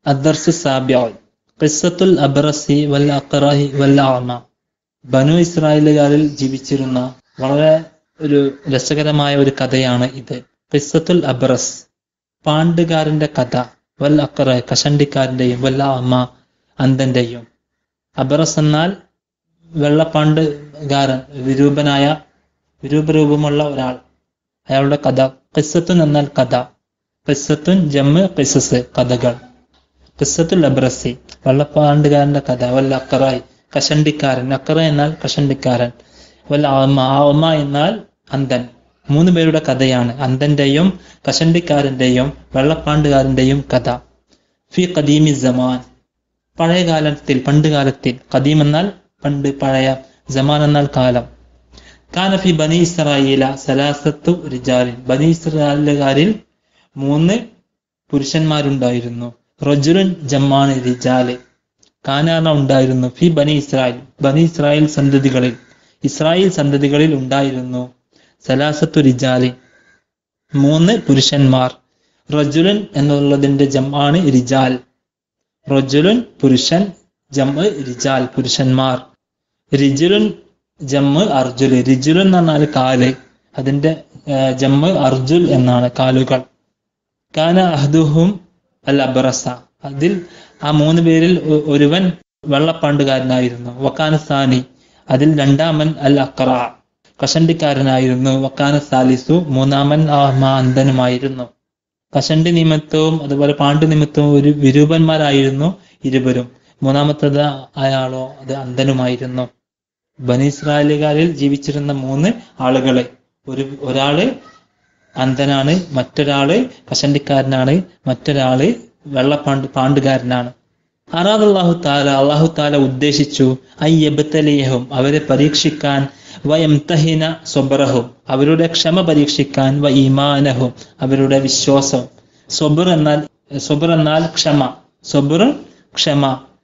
അദ്ദർസു സാബ്യ ഖിസ്സത്തുൽ അബ്റസി വൽ അഖറാഹി വൽ അഅമ ബനു ഇസ്രായേലുകാരിൽ ജീവിച്ചിരുന്ന വളരെ ഒരു രസകരമായ ഒരു കഥയാണ് ഇത് ഖിസ്സത്തുൽ അബ്റസ് പാണ്ടുകാരന്റെ കഥ വൽ അക്കറ കഷണ്ടിക്കാരന്റെയും വല്ല അമ്മ അന്തന്റെയും അബറസ് എന്നാൽ വെള്ളപ്പാണ്ടുകാരൻ വിരൂപനായ വിരൂപരൂപമുള്ള ഒരാൾ അയാളുടെ കഥ ഖിസ്സത്തുൻ എന്നാൽ കഥ ഖിസ്സത്തുൻ ജമ്മ് ഖിസസ് കഥകൾ ഖിസ്സത്തുൽ അബ്രസി വെള്ളപ്പാണ്ടുകാരന്റെ കഥ വല്ല അക്കറായി കഷണ്ടിക്കാരൻ അക്കറ എന്നാൽ കഷണ്ടിക്കാരൻ വല്ല ആമ ആമ എന്നാൽ അന്തൻ മൂന്ന് പേരുടെ കഥയാണ് അന്തന്റെയും കഷണ്ടിക്കാരന്റെയും വെള്ളപ്പാണ്ടുകാരന്റെയും കഥ ഫി ഖദീമി സമാൻ പഴയ കാലത്തിൽ പണ്ട് കാലത്തിൽ ഖദീം എന്നാൽ പണ്ട് പഴയ ജമാൻ എന്നാൽ കാലം കാനഫി ബനി ഇസ്രായേല സലാസത്തു റിജാലിൻ ബനി ഇസ്രായേലുകാരിൽ മൂന്ന് പുരുഷന്മാരുണ്ടായിരുന്നു റജുലുൻ ജമ്മാൻ റിജാല് കാനാന ഉണ്ടായിരുന്നു ഫി ബനി ഇസ്രായേൽ ബനി ഇസ്രായേൽ സന്തതികളിൽ ഇസ്രായേൽ സന്തതികളിൽ ഉണ്ടായിരുന്നു സലാസത്തു റിജാലി മൂന്ന് പുരുഷന്മാർ റജുലൻ എന്നുള്ളതിന്റെ ജമാണ് റിജാൽ റജുലുൻ പുരുഷൻ ജമ്മ് റിജാൽ പുരുഷന്മാർ റിജുലുൻ ജമ്മ് അർജുല് റിജുലുൻ എന്ന് പറഞ്ഞാൽ കാല് അതിന്റെ ജമ്മ് അർജുൽ എന്നാണ് കാലുകൾ കാന അഹ്ദുഹും അൽ അബ്രസ അതിൽ ആ മൂന്ന് പേരിൽ ഒരുവൻ വെള്ളപ്പാണ്ടുകാരനായിരുന്നു വക്കാന സാനി അതിൽ രണ്ടാമൻ അൽ അക്ര കഷണ്ടിക്കാരനായിരുന്നു വക്കാന സാലിസു മൂന്നാമൻ ആ അന്ധനുമായിരുന്നു കഷണ്ടി നിമിത്തവും അതുപോലെ പാണ്ഡു നിമിത്തവും ഒരു വിരൂപന്മാരായിരുന്നു ഇരുവരും മൂന്നാമത്തത് അയാളോ അത് അന്ധനുമായിരുന്നു ബനീസ്രായേലുകാരിൽ ജീവിച്ചിരുന്ന മൂന്ന് ആളുകളെ ഒരു ഒരാള് അന്ധനാണ് മറ്റൊരാള് കഷണ്ടിക്കാരനാണ് മറ്റൊരാള് വെള്ളപ്പാണ്ട് പാണ്ടുകാരനാണ് അറാദ് അള്ളാഹു താല അള്ളാഹു താല ഉദ്ദേശിച്ചു അയ്യബത്തലിയഹും അവരെ പരീക്ഷിക്കാൻ വയംതഹിന സ്വബറഹും അവരുടെ ക്ഷമ പരീക്ഷിക്കാൻ വ ഈമാനഹും അവരുടെ വിശ്വാസം സ്വബർ എന്നാൽ സ്വബർ എന്നാൽ ക്ഷമ സ്വബർ ക്ഷമ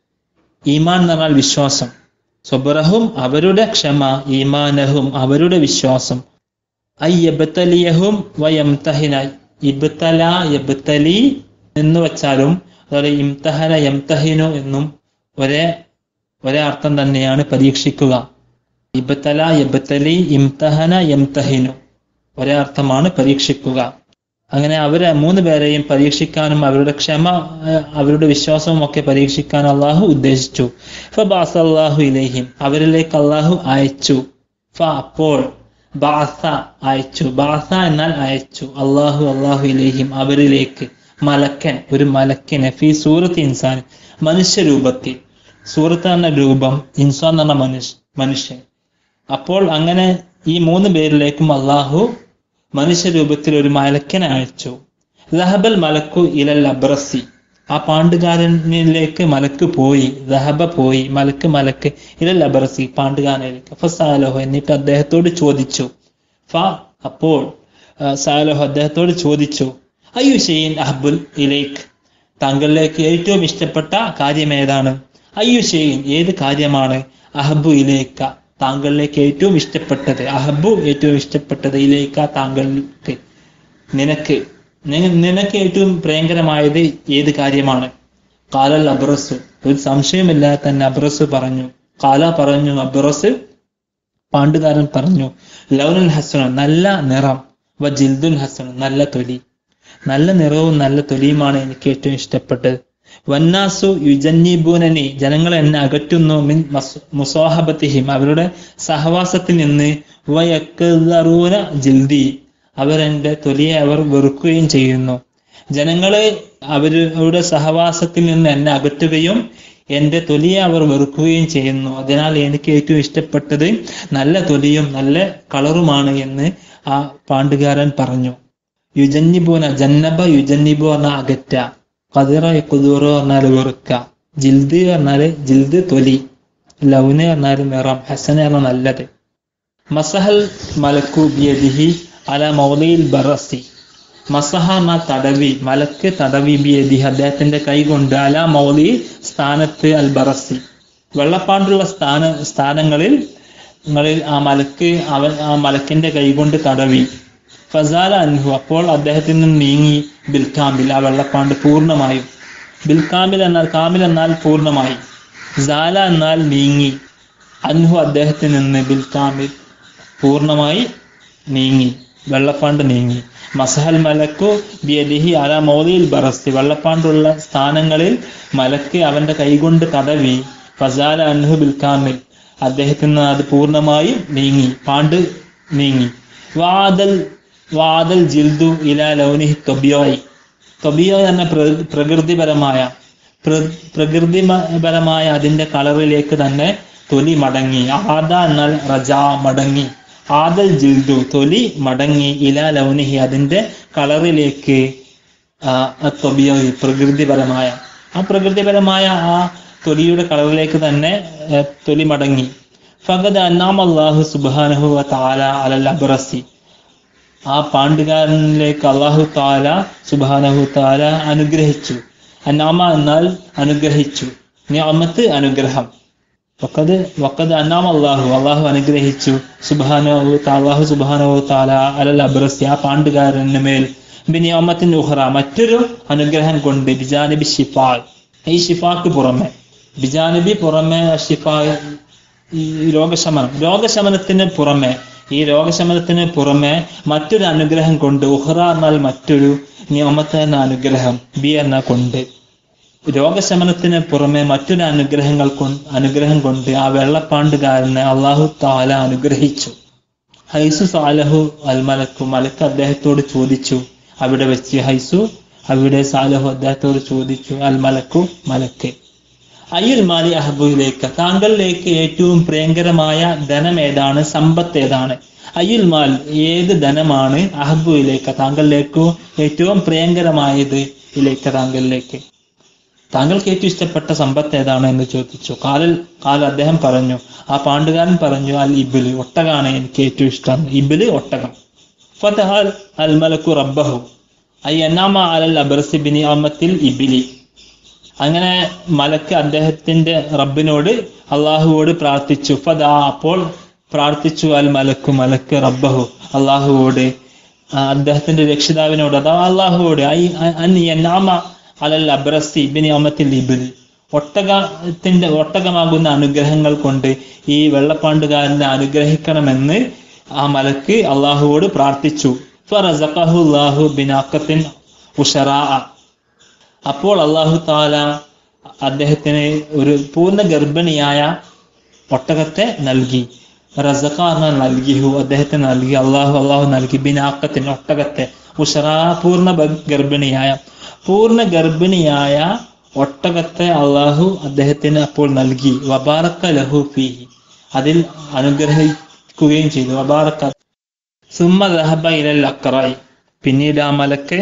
ഈമാൻ എന്ന് പറഞ്ഞാൽ വിശ്വാസം സ്വബറഹും അവരുടെ ക്ഷമ ഈമാനഹും അവരുടെ വിശ്വാസം അയ്യബത്തലിയഹും വയംതഹിന ഇബ്തല യബ്തലി എന്ന് വെച്ചാലും അതുപോലെ ഇംതഹന യംതഹിനു എന്നും ഒരേ ഒരേ അർത്ഥം തന്നെയാണ് പരീക്ഷിക്കുക ഇബത്തല യബത്തലി ഇംതഹന യംതഹിനു ഒരേ അർത്ഥമാണ് പരീക്ഷിക്കുക അങ്ങനെ അവരെ മൂന്ന് പേരെയും പരീക്ഷിക്കാനും അവരുടെ ക്ഷമ അവരുടെ വിശ്വാസവും ഒക്കെ പരീക്ഷിക്കാൻ അള്ളാഹു ഉദ്ദേശിച്ചു ഫബാസ അള്ളാഹു ഇലേഹിം അവരിലേക്ക് അള്ളാഹു അയച്ചു ഫ അപ്പോൾ ബാസ അയച്ചു ബാസ എന്നാൽ അയച്ചു അള്ളാഹു അള്ളാഹു ഇലേഹിം അവരിലേക്ക് മലക്കൻ ഒരു മലക്കിനെ ഫി സൂറത്ത് ഇൻസാൻ മനുഷ്യരൂപത്തിൽ സൂറത്ത് എന്ന രൂപം ഇൻസാൻ എന്ന മനുഷ്യ മനുഷ്യൻ അപ്പോൾ അങ്ങനെ ഈ മൂന്ന് പേരിലേക്കും അള്ളാഹു മനുഷ്യരൂപത്തിൽ ഒരു മലക്കനെ അയച്ചു ദഹബൽ മലക്കു ഇലൽ അബ്രസി ആ പാണ്ടുകാരനിലേക്ക് മലക്ക് പോയി ദഹബ പോയി മലക്ക് മലക്ക് ഇലൽ അബ്രസി പാണ്ടുകാരനിലേക്ക് ഫസാലഹു എന്നിട്ട് അദ്ദേഹത്തോട് ചോദിച്ചു ഫ അപ്പോൾ സാലഹു അദ്ദേഹത്തോട് ചോദിച്ചു അയ്യു ഷെയ്ൻ അഹബുൽ ഇലേക്ക് താങ്കളിലേക്ക് ഏറ്റവും ഇഷ്ടപ്പെട്ട കാര്യം ഏതാണ് അയ്യു ഷെയ്ൻ ഏത് കാര്യമാണ് അഹബു ഇലേക്ക താങ്കളിലേക്ക് ഏറ്റവും ഇഷ്ടപ്പെട്ടത് അഹബു ഏറ്റവും ഇഷ്ടപ്പെട്ടത് ഇലേക്ക താങ്കൾക്ക് നിനക്ക് നിനക്ക് ഏറ്റവും പ്രിയങ്കരമായത് ഏത് കാര്യമാണ് കാലൽ അബ്രസ് ഒരു സംശയമില്ലാതെ തന്നെ അബ്രസ് പറഞ്ഞു കാല പറഞ്ഞു അബ്രസ് പാണ്ടുകാരൻ പറഞ്ഞു ലൗനുൽ ഹസന നല്ല നിറം വ ജിൽദുൽ ഹസന നല്ല തൊലി നല്ല നിറവും നല്ല തൊലിയുമാണ് എനിക്ക് ഏറ്റവും ഇഷ്ടപ്പെട്ടത് വന്നാസു യുജന്നീബൂനനി ജനങ്ങൾ എന്നെ അകറ്റുന്നു മിൻ മുസോഹബത്തിഹിം അവരുടെ സഹവാസത്തിൽ നിന്ന് വയക്കറൂന ജിൽദി അവരെന്റെ തൊലിയെ അവർ വെറുക്കുകയും ചെയ്യുന്നു ജനങ്ങളെ അവരുടെ സഹവാസത്തിൽ നിന്ന് എന്നെ അകറ്റുകയും എന്റെ തൊലിയെ അവർ വെറുക്കുകയും ചെയ്യുന്നു അതിനാൽ എനിക്ക് ഏറ്റവും ഇഷ്ടപ്പെട്ടത് നല്ല തൊലിയും നല്ല കളറുമാണ് എന്ന് ആ പാണ്ടുകാരൻ പറഞ്ഞു യുജന്നിബൂന ജന്നബ യുജന്നിബു പറഞ്ഞ അകറ്റ കതിറ കുതൂറ് പറഞ്ഞാൽ വെറുക്ക ജിൽദ് പറഞ്ഞാല് ജിൽദ് തൊലി ലൗന് പറഞ്ഞാൽ നിറം ഹസന പറഞ്ഞ നല്ലത് മസഹൽ മലക്കു ബിയദിഹി അല മൗലയിൽ ബറസി മസഹ എന്ന തടവി മലക്ക് തടവി ബിയദിഹി അദ്ദേഹത്തിന്റെ കൈ കൊണ്ട് അല മൗലി സ്ഥാനത്ത് അൽ ബറസി വെള്ളപ്പാണ്ടുള്ള സ്ഥാന സ്ഥാനങ്ങളിൽ നിങ്ങളിൽ ആ മലക്ക് അവൻ ആ മലക്കിന്റെ കൈ കൊണ്ട് തടവി ഫസാല അൻഹു അപ്പോൾ അദ്ദേഹത്തിൽ നിന്ന് നീങ്ങി ബിൽക്കാമ്പിൽ ആ വെള്ളപ്പാണ്ട് പൂർണ്ണമായും ബിൽ കാമിൽ എന്നാൽ കാമിൽ എന്നാൽ പൂർണ്ണമായി സാല എന്നാൽ നീങ്ങി അൻഹു അദ്ദേഹത്തിൽ നിന്ന് ബിൽ കാമിൽ പൂർണ്ണമായി നീങ്ങി വെള്ളപ്പാണ്ട് നീങ്ങി മസഹൽ മലക്കു ബിയദിഹി അല മോദിയിൽ ബറസ്തി വെള്ളപ്പാണ്ടുള്ള സ്ഥാനങ്ങളിൽ മലക്ക് അവന്റെ കൈകൊണ്ട് തടവി ഫസാല അൻഹു ബിൽ കാമിൽ അദ്ദേഹത്തിൽ നിന്ന് അത് പൂർണ്ണമായും നീങ്ങി പാണ്ട് നീങ്ങി വാദൽ വാദൽ ജിൽദു ഇല ലൗനിഹി തൊബിയോയി തൊബിയോ എന്ന പ്ര- പ്രകൃതിപരമായ പ്ര- പ്രകൃതിപരമായ അതിന്റെ കളറിലേക്ക് തന്നെ തൊലി മടങ്ങി ആദ എന്നാൽ റജ മടങ്ങി ആദൽ ജിൽദു തൊലി മടങ്ങി ഇല ലൗനിഹി അതിന്റെ കളറിലേക്ക് തൊബിയോ പ്രകൃതിപരമായ ആ പ്രകൃതിപരമായ ആ തൊലിയുടെ കളറിലേക്ക് തന്നെ ആ, തൊലി മടങ്ങി ഫഗദ് അന്നാം അള്ളാഹു സുബാനഹു താല അലൽ അബ്രസി ആ പാണ്ഡുകാരനിലേക്ക് അള്ളാഹു താല സുബാനഹു താല അനുഗ്രഹിച്ചു അന്നാമ എന്നാൽ അനുഗ്രഹിച്ചു നിയമത്ത് അനുഗ്രഹം വക്കത് വക്കത് അന്നാം അള്ളാഹു അള്ളാഹു അനുഗ്രഹിച്ചു സുബാനോ അള്ളാഹു സുബാനോ താല അലൽ അബ്രസി ആ പാണ്ഡുകാരന് മേൽ ബിനിയമത്തിന് ഉഹറ മറ്റൊരു അനുഗ്രഹം കൊണ്ട് ബിജാനബി ഷിഫാ ഈ ഷിഫാക്ക് പുറമെ ബിജാനബി പുറമെ ഷിഫാ ഈ രോഗശമനം രോഗശമനത്തിന് പുറമെ ഈ രോഗശമനത്തിന് പുറമെ മറ്റൊരു അനുഗ്രഹം കൊണ്ട് ഉഹ്റ എന്നാൽ മറ്റൊരു നിയമത്ത് എന്ന അനുഗ്രഹം ബി എന്ന കൊണ്ട് രോഗശമനത്തിന് പുറമെ മറ്റൊരു അനുഗ്രഹങ്ങൾ കൊണ്ട് അനുഗ്രഹം കൊണ്ട് ആ വെള്ളപ്പാണ്ടുകാരനെ അള്ളാഹു താല അനുഗ്രഹിച്ചു ഹൈസു സാലഹു അൽ മലക്കു മലക്ക് അദ്ദേഹത്തോട് ചോദിച്ചു അവിടെ വെച്ച് ഹൈസു അവിടെ സാലഹു അദ്ദേഹത്തോട് ചോദിച്ചു അൽ മലക്കു മലക്ക് അയ്യുൽ മാലി അഹബുയിലേക്ക് താങ്കളിലേക്ക് ഏറ്റവും പ്രിയങ്കരമായ ധനം ഏതാണ് സമ്പത്ത് ഏതാണ് അയ്യുൽ മാൽ ഏത് ധനമാണ് അഹബുയിലേക്ക് താങ്കളിലേക്ക് ഏറ്റവും പ്രിയങ്കരമായത് ഇലേക്ക് താങ്കളിലേക്ക് താങ്കൾക്ക് ഏറ്റവും ഇഷ്ടപ്പെട്ട സമ്പത്ത് ഏതാണ് എന്ന് ചോദിച്ചു കാലൽ കാല അദ്ദേഹം പറഞ്ഞു ആ പാണ്ഡുകാരൻ പറഞ്ഞു അൽ ഇബില് ഒട്ടകാണ് എനിക്ക് ഏറ്റവും ഇഷ്ടം ഇബില് ഒട്ടകം ഫതഹാൽ അൽ മലക്കു റബ്ബഹു ഐ അന്നാമ അലൽ അബർസിബിനി അമ്മത്തിൽ ഇബിലി അങ്ങനെ മലക്ക് അദ്ദേഹത്തിന്റെ റബ്ബിനോട് അള്ളാഹുവോട് പ്രാർത്ഥിച്ചു ഫദാ അപ്പോൾ പ്രാർത്ഥിച്ചു അൽ മലക്കു മലക്ക് റബ്ബഹു അള്ളാഹുവോട് ആ, അദ്ദേഹത്തിന്റെ രക്ഷിതാവിനോട് അഥവാ അള്ളാഹുവോട് ഐ അൻ യനാമ അലൽ അബ്രസി ബിനി അമത്തിൽ ഇബിൽ ഒട്ടകത്തിന്റെ ഒട്ടകമാകുന്ന അനുഗ്രഹങ്ങൾ കൊണ്ട് ഈ വെള്ളപ്പാണ്ടുകാരനെ അനുഗ്രഹിക്കണമെന്ന് ആ മലക്ക് അള്ളാഹുവോട് പ്രാർത്ഥിച്ചു ഫറസഖഹു അല്ലാഹു ബിനാക്കത്തിൻ ഉഷറാ അപ്പോൾ അള്ളാഹു താല അദ്ദേഹത്തിന് ഒരു പൂർണ്ണ ഗർഭിണിയായ ഒട്ടകത്തെ നൽകി റസഖ എന്നാൽ നൽകിഹു അദ്ദേഹത്തിന് നൽകി അള്ളാഹു അള്ളാഹു നൽകി ബിനാക്കത്തിന് ഒട്ടകത്തെ ഉഷറാ പൂർണ്ണ ബ- ഗർഭിണിയായ പൂർണ്ണ ഗർഭിണിയായ ഒട്ടകത്തെ അള്ളാഹു അദ്ദേഹത്തിന് അപ്പോൾ നൽകി വബാറക്ക ലഹു ഫീഹി അതിൽ അനുഗ്രഹിക്കുകയും ചെയ്തു വബാറക്ക സുമ്മ ദഹബ ഇലൽ അക്റായി പിന്നീട് ആ മലക്ക്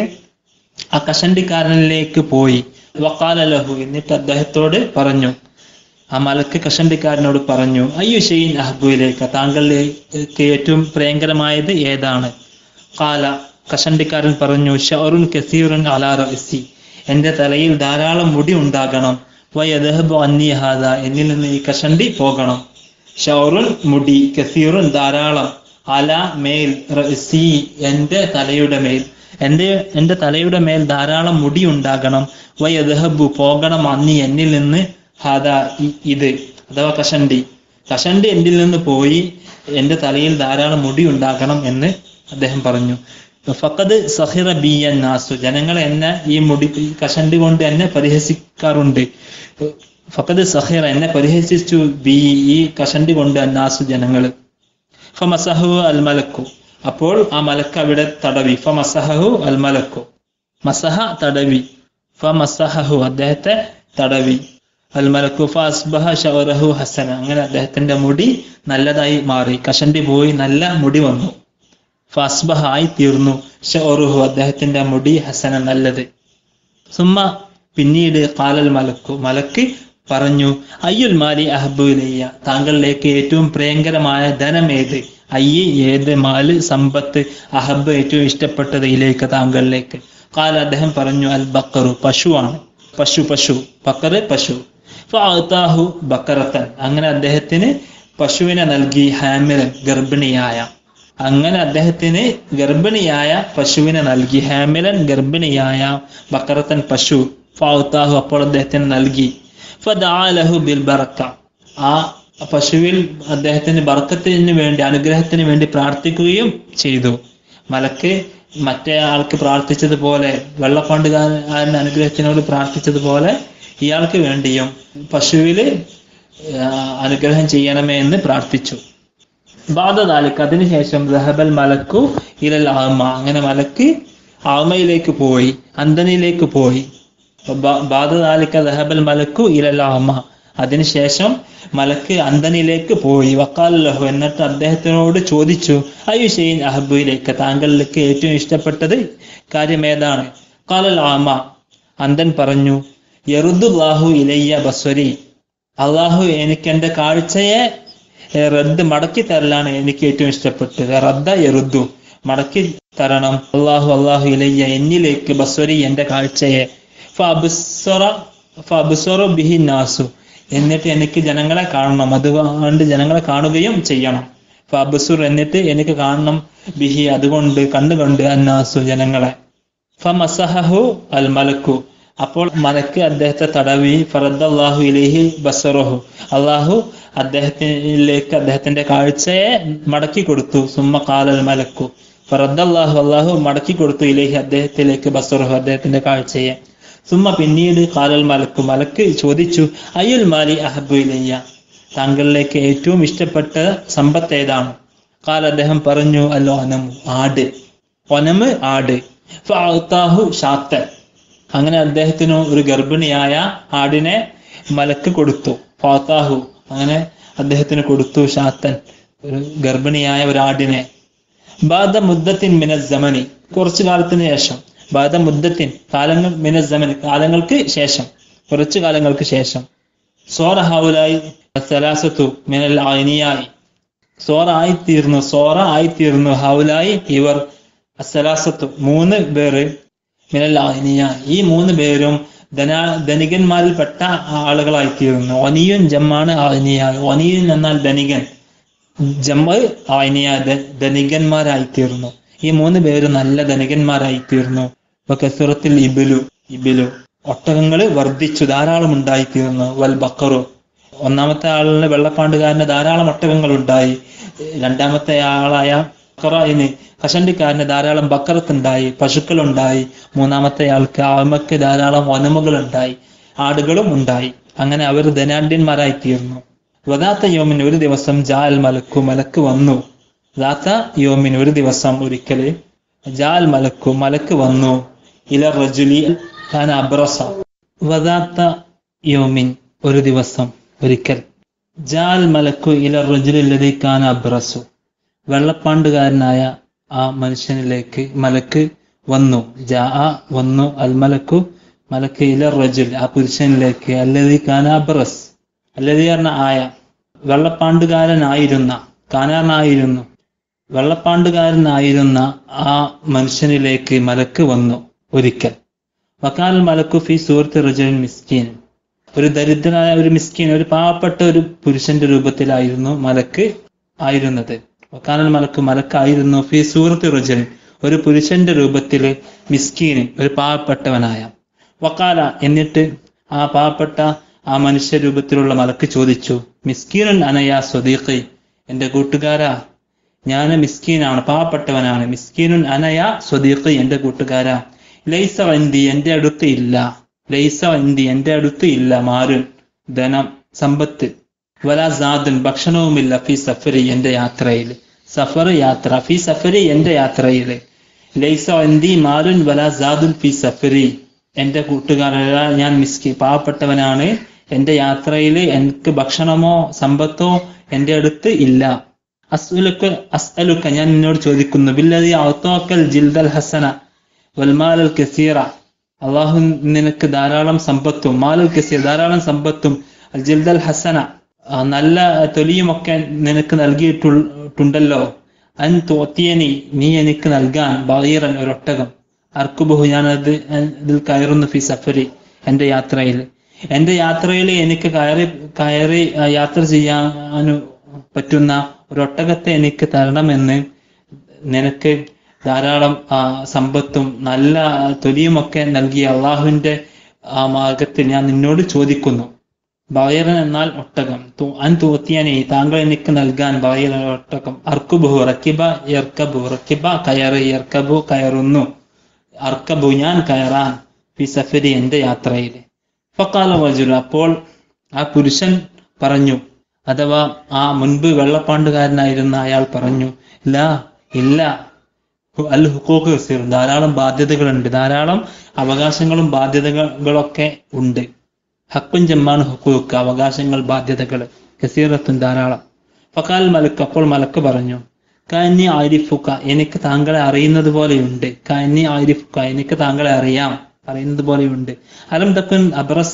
ആ കഷണ്ടിക്കാരനിലേക്ക് പോയി വക്കാല ലഹു എന്നിട്ട് അദ്ദേഹത്തോട് പറഞ്ഞു ആ മലക്ക് കഷണ്ടിക്കാരനോട് പറഞ്ഞു അയ്യു ഷെയ്ൻ അഹബുയിലേക്ക് താങ്കളിലേക്ക് ഏറ്റവും പ്രിയങ്കരമായത് ഏതാണ് കാല കഷണ്ടിക്കാരൻ പറഞ്ഞു ഷറുൻ കസീറുൻ അലാ റഅസി എന്റെ തലയിൽ ധാരാളം മുടി ഉണ്ടാകണം വയദഹബു അന്നിഹാദ എന്നിൽ നിന്ന് ഈ കഷണ്ടി പോകണം ഷൗറുൻ മുടി കസീറുൻ ധാരാളം അല മേൽ റഅസി എന്റെ തലയുടെ മേൽ എന്റെ എന്റെ തലയുടെ മേൽ ധാരാളം മുടി ഉണ്ടാകണം വയദഹബു പോകണം അന്നി എന്നിൽ നിന്ന് ഹദ ഇ- ഇത് അഥവാ കഷണ്ടി കഷണ്ടി എന്നിൽ നിന്ന് പോയി എന്റെ തലയിൽ ധാരാളം മുടി ഉണ്ടാകണം എന്ന് അദ്ദേഹം പറഞ്ഞു ഫക്കത് സഹിറ ബിയൻ നാസു ജനങ്ങൾ എന്നെ ഈ മുടി ഈ കഷണ്ടി കൊണ്ട് എന്നെ പരിഹസിക്കാറുണ്ട് ഫക്കത് സഹിറ എന്നെ പരിഹസിച്ചു ബി ഈ കഷണ്ടി കൊണ്ട് നാസു ജനങ്ങൾ ഫമസഹു അൽ മലക്കു അപ്പോൾ ആ മലക്ക് അവിടെ തടവി ഫമസഹു അൽ മലക്കു മസഹ തടവി ഫമസഹു അദ്ദേഹത്തെ തടവി അൽ മലക്കു ഫസ്ബഹ ഷവറഹു ഹസന അങ്ങനെ അദ്ദേഹത്തിന്റെ മുടി നല്ലതായി മാറി കഷണ്ടി പോയി നല്ല മുടി വന്നു ഫസ്ബഹ ആയി തീർന്നു ഷവറുഹു അദ്ദേഹത്തിന്റെ മുടി ഹസന നല്ലത് സുമ്മ പിന്നീട് കാലൽ മലക്കു മലക്ക് പറഞ്ഞു അയ്യുൽ മാലി അഹബു ഇലയ്യ താങ്കളിലേക്ക് ഏറ്റവും പ്രിയങ്കരമായ ധനം ഏത് അയ്യ ഏത് മാല് സമ്പത്ത് അഹബ് ഏറ്റവും ഇഷ്ടപ്പെട്ടത് ഇലേക്ക് താങ്കളിലേക്ക് കാല അദ്ദേഹം പറഞ്ഞു അൽ ബക്കറു പശുവാണ് പശു പശു ബക്കറ് പശു ഫഅതാഹു ബക്കറത്തൻ അങ്ങനെ അദ്ദേഹത്തിന് പശുവിനെ നൽകി ഹാമിലൻ ഗർഭിണിയായ അങ്ങനെ അദ്ദേഹത്തിന് ഗർഭിണിയായ പശുവിനെ നൽകി ഹാമിലൻ ഗർഭിണിയായ ബക്കറത്തൻ പശു ഫൗത്താഹു അപ്പോൾ അദ്ദേഹത്തിന് നൽകി ഫദാലഹു ബിൽ ബറക്ക ആ പശുവിൽ അദ്ദേഹത്തിന് ബർക്കത്തിന് വേണ്ടി അനുഗ്രഹത്തിന് വേണ്ടി പ്രാർത്ഥിക്കുകയും ചെയ്തു മലക്ക് മറ്റേ ആൾക്ക് പ്രാർത്ഥിച്ചതുപോലെ വെള്ളപ്പാണ്ടുകാരൻ അനുഗ്രഹത്തിനോട് പ്രാർത്ഥിച്ചതുപോലെ ഇയാൾക്ക് വേണ്ടിയും പശുവില് ആ, അനുഗ്രഹം ചെയ്യണമേ എന്ന് പ്രാർത്ഥിച്ചു ബാധതാലിക്ക് അതിനുശേഷം റഹബൽ മലക്കു ഇലൽ ആമ അങ്ങനെ മലക്ക് ആമയിലേക്ക് പോയി അന്തനിലേക്ക് പോയി ബാധതാലിക്ക റഹബൽ മലക്കു ഇലൽ ആമ അതിനുശേഷം മലക്ക് അന്തനിലേക്ക് പോയി വക്കാൽ ലഹു എന്നിട്ട് അദ്ദേഹത്തിനോട് ചോദിച്ചു അയ്യു ഷെയ്ൻ അഹബുയിലേക്ക് താങ്കളിലേക്ക് ഏറ്റവും ഇഷ്ടപ്പെട്ടത് കാര്യം ഏതാണ് കാലൽ ആമ അന്തൻ പറഞ്ഞു യറുദുല്ലാഹു ഇലയ്യ ബസ്വരി അള്ളാഹു എനിക്ക് എൻ്റെ കാഴ്ചയെ ഏ, റദ്ദ് മടക്കി തരലാണ് എനിക്ക് ഏറ്റവും ഇഷ്ടപ്പെട്ടത് റദ്ദ യറുദ്ദു മടക്കി തരണം അള്ളാഹു അള്ളാഹു ഇലയ്യ എന്നിലേക്ക് ബസ്വരി എൻ്റെ കാഴ്ചയെ ഫഅബ്സറ ഫഅബ്സറു ബിഹി നാസു എന്നിട്ട് എനിക്ക് ജനങ്ങളെ കാണണം അതുകൊണ്ട് ജനങ്ങളെ കാണുകയും ചെയ്യണം ഫഅബ്സുർ എന്നിട്ട് എനിക്ക് കാണണം ബിഹി അതുകൊണ്ട് കണ്ടുകൊണ്ട് അന്നാസു ജനങ്ങളെ ഫമസഹു അൽ മലക്കു അപ്പോൾ മലക്ക് അദ്ദേഹത്തെ തടവി ഫറദ്ദാഹു ഇലൈഹി ബസറഹു അള്ളാഹു അദ്ദേഹത്തിലേക്ക് അദ്ദേഹത്തിന്റെ കാഴ്ചയെ മടക്കി കൊടുത്തു സുമ്മ കാലൽ മലക്കു ഫറദ്ദാഹു അള്ളാഹു മടക്കി കൊടുത്തു ഇലൈഹി അദ്ദേഹത്തിലേക്ക് ബസറഹു അദ്ദേഹത്തിന്റെ കാഴ്ചയെ സുമ്മ പിന്നീട് കാലൽ മലക്കു മലക്ക് ചോദിച്ചു അയ്യുൽ മാലി അഹബു ഇലയ്യ താങ്കളിലേക്ക് ഏറ്റവും ഇഷ്ടപ്പെട്ട സമ്പത്ത് ഏതാണ് കാൽ അദ്ദേഹം പറഞ്ഞു അല്ലോ അനമു ആട് ഒനമ് ആട് ഫഅത്താഹു ഷാത്തൻ അങ്ങനെ അദ്ദേഹത്തിന് ഒരു ഗർഭിണിയായ ആടിനെ മലക്ക് കൊടുത്തു ഫാത്താഹു അങ്ങനെ അദ്ദേഹത്തിന് കൊടുത്തു ഷാത്തൻ ഒരു ഗർഭിണിയായ ഒരു ആടിനെ ബാദ മുദ്ദത്തിൻ മിനസ് സമനി കുറച്ചു കാലത്തിന് ശേഷം ബാദ മുദ്ദത്തിൻ കാലങ്ങൾ മിനസ് സമനി കാലങ്ങൾക്ക് ശേഷം കുറച്ചു കാലങ്ങൾക്ക് ശേഷം സോറ ഹൗലായി സലാസത്തു മിനൽ ആയിനിയായി സോറ ആയിത്തീർന്നു സോറ ആയിത്തീർന്നു ഹൗലായി ഇവർ അസലാസത്തു മൂന്ന് പേര് മിനൽ ആയിനിയ ഈ മൂന്ന് പേരും ധന ധനികന്മാരിൽപ്പെട്ട ആളുകളായിത്തീർന്നു ഒനിയുൻ ജമ്മാണ് ആയിനിയ ഒനിയുൻ എന്നാൽ ധനികൻ ജമ്മ് ആയിനിയ ധ- ധനികന്മാരായിത്തീർന്നു ഈ മൂന്ന് പേര് നല്ല ധനികന്മാരായിത്തീർന്നു കസുറത്തിൽ ഇബിലു ഇബിലു ഒട്ടകങ്ങള് വർദ്ധിച്ചു ധാരാളം ഉണ്ടായിത്തീർന്നു വൽ ബക്കറു ഒന്നാമത്തെ ആളിന് വെള്ളപ്പാണ്ടുകാരന് ധാരാളം ഒട്ടകങ്ങൾ ഉണ്ടായി രണ്ടാമത്തെ ആളായ ബക്കറയിന് കഷണ്ടിക്കാരന് ധാരാളം ബക്കറത്തുണ്ടായി പശുക്കളുണ്ടായി മൂന്നാമത്തെ ആൾക്ക് ആമക്ക് ധാരാളം വനമുകൾ ഉണ്ടായി ആടുകളും ഉണ്ടായി അങ്ങനെ അവർ ധനാഢ്യന്മാരായി തീർന്നു വദാത്ത യോമിന് ഒരു ദിവസം ജാൽ മലക്കു മലക്ക് വന്നു ദാത്ത യോമിന് ഒരു ദിവസം ഒരിക്കല് ജാൽ മലക്കു മലക്ക് വന്നു ഇല റജുലി ഖാൻ അബ്രസ വദാത്ത യോമിൻ ഒരു ദിവസം ഒരിക്കൽ ജാൽ മലക്കു ഇല റജുലി ഖാൻ അബ്രസു വെള്ളപ്പാണ്ടുകാരനായ ആ മനുഷ്യനിലേക്ക് മലക്ക് വന്നു ജാ വന്നു അൽ മലക്കു മലക്ക് ഇല റജുൽ ആ പുരുഷനിലേക്ക് അല്ലതി ഖാൻ അബ്രസ് അല്ലതി പറഞ്ഞ ആയ വെള്ളപ്പാണ്ടുകാരനായിരുന്ന കാനാറിനായിരുന്നു വെള്ളപ്പാണ്ടുകാരനായിരുന്ന ആ മനുഷ്യനിലേക്ക് മലക്ക് വന്നു ഒരിക്കൽ വക്കാൽ മലക്കു ഫി സൂറത്ത് റജുൻ മിസ്കീൻ ഒരു ദരിദ്രനായ ഒരു മിസ്കീൻ ഒരു പാവപ്പെട്ട ഒരു പുരുഷന്റെ രൂപത്തിലായിരുന്നു മലക്ക് ആയിരുന്നത് വക്കാനൽ മലക്ക് മലക്കായിരുന്നു ഫി സൂറത്ത് റജുൻ ഒരു പുരുഷന്റെ രൂപത്തില് മിസ്കീന് ഒരു പാവപ്പെട്ടവനായ വക്കാല എന്നിട്ട് ആ പാവപ്പെട്ട ആ മനുഷ്യ രൂപത്തിലുള്ള മലക്ക് ചോദിച്ചു മിസ്കീനൻ അനയാ സ്വദീഖി എന്റെ കൂട്ടുകാരാ ഞാൻ മിസ്കീനാണ് പാവപ്പെട്ടവനാണ് മിസ്കീനുൻ അനയ സ്വദീഖി എന്റെ കൂട്ടുകാരാ ലൈസ വന്തി എന്റെ അടുത്ത് ഇല്ല ലൈസ വന്തി എന്റെ അടുത്ത് ഇല്ല മാരുൻ ധനം സമ്പത്ത് വല സാദൻ ഭക്ഷണവുമില്ല ഫി സഫരി എന്റെ യാത്രയിൽ സഫർ യാത്ര ഫി സഫരി എന്റെ യാത്രയിൽ ലൈസ വന്തി മാരുൻ വല സാദുൻ ഫി സഫരി എന്റെ കൂട്ടുകാരല്ല ഞാൻ മിസ്കി പാവപ്പെട്ടവനാണ് എന്റെ യാത്രയിൽ എനിക്ക് ഭക്ഷണമോ സമ്പത്തോ എന്റെ അടുത്ത് ഇല്ല അസ്അലുക്ക അസ്അലുക്ക ഞാൻ നിന്നോട് ചോദിക്കുന്നു ബില്ലതി ഔത്തോക്കൽ ജിൽദൽ ഹസന വൽമാലൽ കസീറ അള്ളാഹു നിനക്ക് ധാരാളം സമ്പത്തും മാലൽ കസീർ ധാരാളം സമ്പത്തും അൽ ജിൽദൽ ഹസന ആ, നല്ല തൊലിയുമൊക്കെ നിനക്ക് നൽകിയിട്ടുണ്ടല്ലോ അൻ തോത്തിയനി നീ എനിക്ക് നൽകാൻ ബീറൻ ഒരൊട്ടകം അർക്കുബഹു ഞാനത് ഇതിൽ കയറുന്നു ഫി സഫരി എന്റെ യാത്രയിൽ എന്റെ യാത്രയിൽ എനിക്ക് കയറി കയറി ആ, യാത്ര ചെയ്യാൻ പറ്റുന്ന ഒരൊട്ടകത്തെ എനിക്ക് തരണമെന്ന് നിനക്ക് ധാരാളം ആ, സമ്പത്തും നല്ല തൊലിയുമൊക്കെ നൽകിയ അള്ളാഹുവിന്റെ ആ മാർഗത്തിൽ ഞാൻ നിന്നോട് ചോദിക്കുന്നു ബയറൻ എന്നാൽ ഒട്ടകം തു- അൻ തൂത്തിയനെ താങ്കൾ എനിക്ക് നൽകാൻ ബയറൻ ഒട്ടകം അർക്കുബു റക്കിബ ഇർക്കബു റക്കിബ കയറ് ഇർക്കബു കയറുന്നു അർക്കബു ഞാൻ കയറാൻ ഫി സഫരി എന്റെ യാത്രയിൽ ഫക്കാല വജുൽ അപ്പോൾ ആ പുരുഷൻ പറഞ്ഞു അഥവാ ആ മുൻപ് വെള്ളപ്പാണ്ടുകാരനായിരുന്ന അയാൾ പറഞ്ഞു ഇല്ല ഇല്ല അൽ ഹുക്കൂക്ക് കസീർ ധാരാളം ബാധ്യതകളുണ്ട് ധാരാളം അവകാശങ്ങളും ബാധ്യതകളൊക്കെ ഉണ്ട് ഹക്കും ജമ്മാണ് ഹുക്കൂക്ക് അവകാശങ്ങൾ ബാധ്യതകൾ കസീറത്തും ധാരാളം ഫക്കാൽ മലക്ക് അപ്പോൾ മലക്ക് പറഞ്ഞു കന്നി ആരിഫുക്ക എനിക്ക് താങ്കളെ അറിയുന്നത് പോലെയുണ്ട് കന്നി ആരിഫുക്ക എനിക്ക് താങ്കളെ അറിയാം അറിയുന്നത് പോലെയുണ്ട് അലം തക്കുൻ അബ്രസ